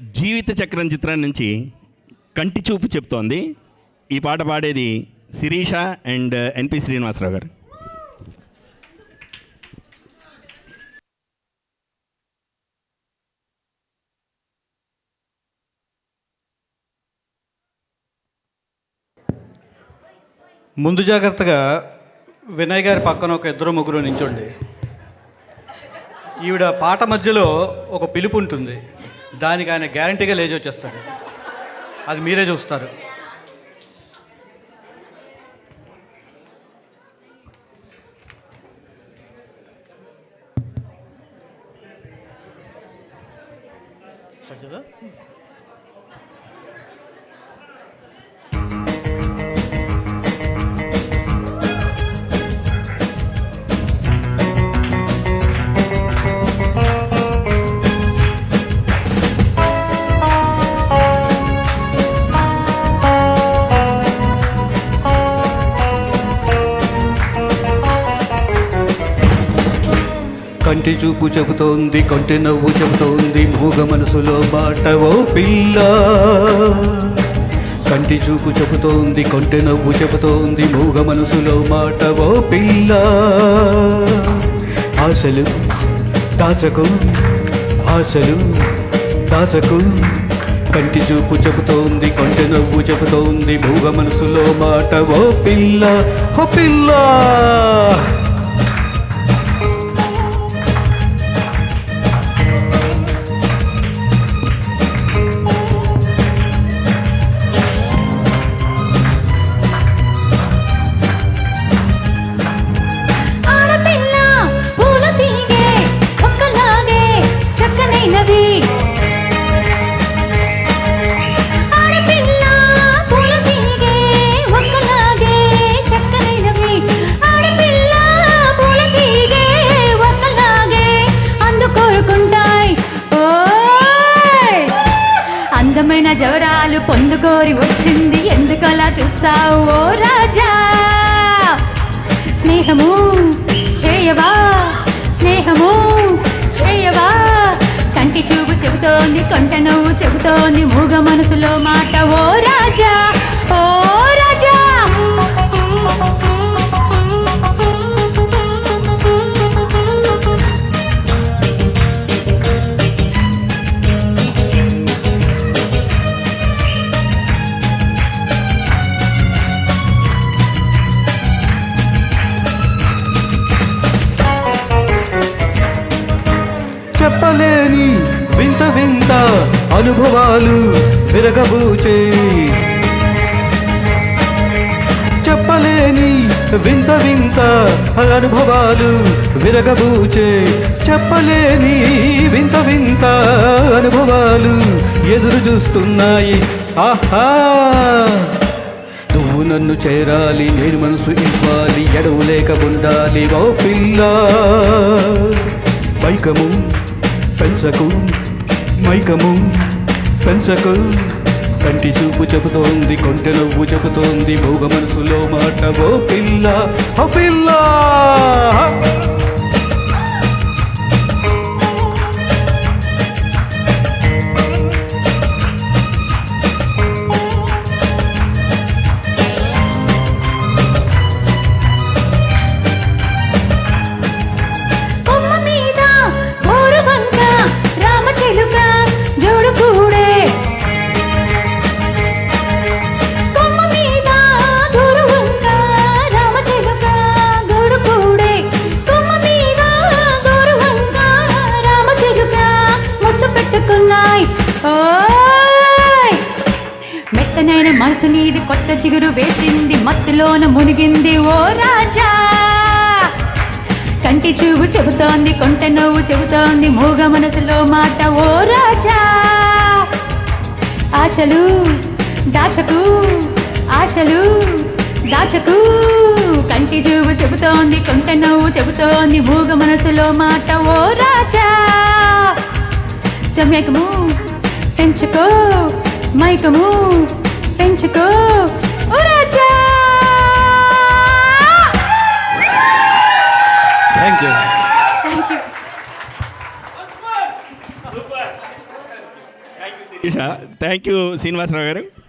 జీవిత చక్రం చిత్రం నుంచి కంటి చూపు చెప్తోంది ఈ పాట పాడేది శిరీష అండ్ ఎన్పి శ్రీనివాసరావు గారు ముందు జాగ్రత్తగా వినయ్ గారి పక్కన ఒక ఇద్దరు ముగ్గురు నించోండి ఈవిడ పాట మధ్యలో ఒక పిలుపు ఉంటుంది దానికి ఆయన గ్యారంటీగా లేచి వచ్చేస్తాడు అది మీరే చూస్తారు సజ్జదా కంటి చూపు చెబుతోంది కొంటె నవ్వు చెబుతోంది మూగ మనసులో మాట ఓ పిల్ల కంటి చూపు చెబుతోంది కొంటె నవ్వు చెబుతోంది మూగ మనసులో మాట ఓ పిల్ల ఆశలు దాచకు ఆశలు దాచకు కంటి చూపు చెబుతోంది కొంటె నవ్వు చెబుతోంది మూగ మనసులో మాట ఓ పిల్ల ఓ పిల్ల ఆడపిల్ల పూల తీగే ఒక్కలాగే చక్కనైనవి ఆడపిల్ల పూల తీగే ఒక్కలాగే చక్కనైనవి ఆడపిల్ల పూల తీగే ఒక్కలాగే అందుకోరుకుంటాయి ఓయ్ అందమైన జవరాలు పొందుకోరి వచ్చింది ఎందుకలా చూస్తావు ఓ రాజా స్నేహము చేయవా స్నేహము చేయవా కంటి చూపు చెబుతోంది కొంట నవ్వు చెబుతోంది మూగ మనసులో మాట ఓ రాజా ఓ రాజా చెప్పలేని వింత వింత అనుభవాలు విరగబూచే చెప్పలేని వింత వింత అనుభవాలు విరగబూచే చెప్పలేని వింత వింత అనుభవాలు ఎదురు చూస్తున్నాయి ఆహా నువ్వు నన్ను చేరాలి నేను మనసు ఇవ్వాలి ఎడవు లేక ఉండాలి ఓ పిల్ల మైకము పెంచకు మైకము పెంచకు కంటి చూపు చెబుతోంది కొంటె నవ్వు చెబుతోంది మూగ మనసులో మాట ఓ పిల్ల ఓ పిల్ల కొమ్మ మీద గోరువంక రామచిలుక జోడు కూడే కొమ్మ మీద గోరువంక రామచిలుక గోడు కూడే కొమ్మ మీద గోరువంక రామచిలుక ముద్దు పెట్టుకున్నాయి ఓయ్ మెత్తనైన మనసు నీది కొత్త చిగురు వేసింది మత్తులోన మునిగింది ఓ రాజా కంటి చూపు చెబుతోంది కొంట నవ్వు చెబుతోంది మూగ మనసులో మాట ఓ రాజా ఆశలు దాచకు ఆశలు దాచకు కంటి చూపు చెబుతోంది కొంట నవ్వు చెబుతోంది మూగ మనసులో మాట ఓ రాజా సమయకము పెంచుకో మైకము పెంచుకో ఓ రాజా thank you thank you Sirisha thank you Srinivasarao గారు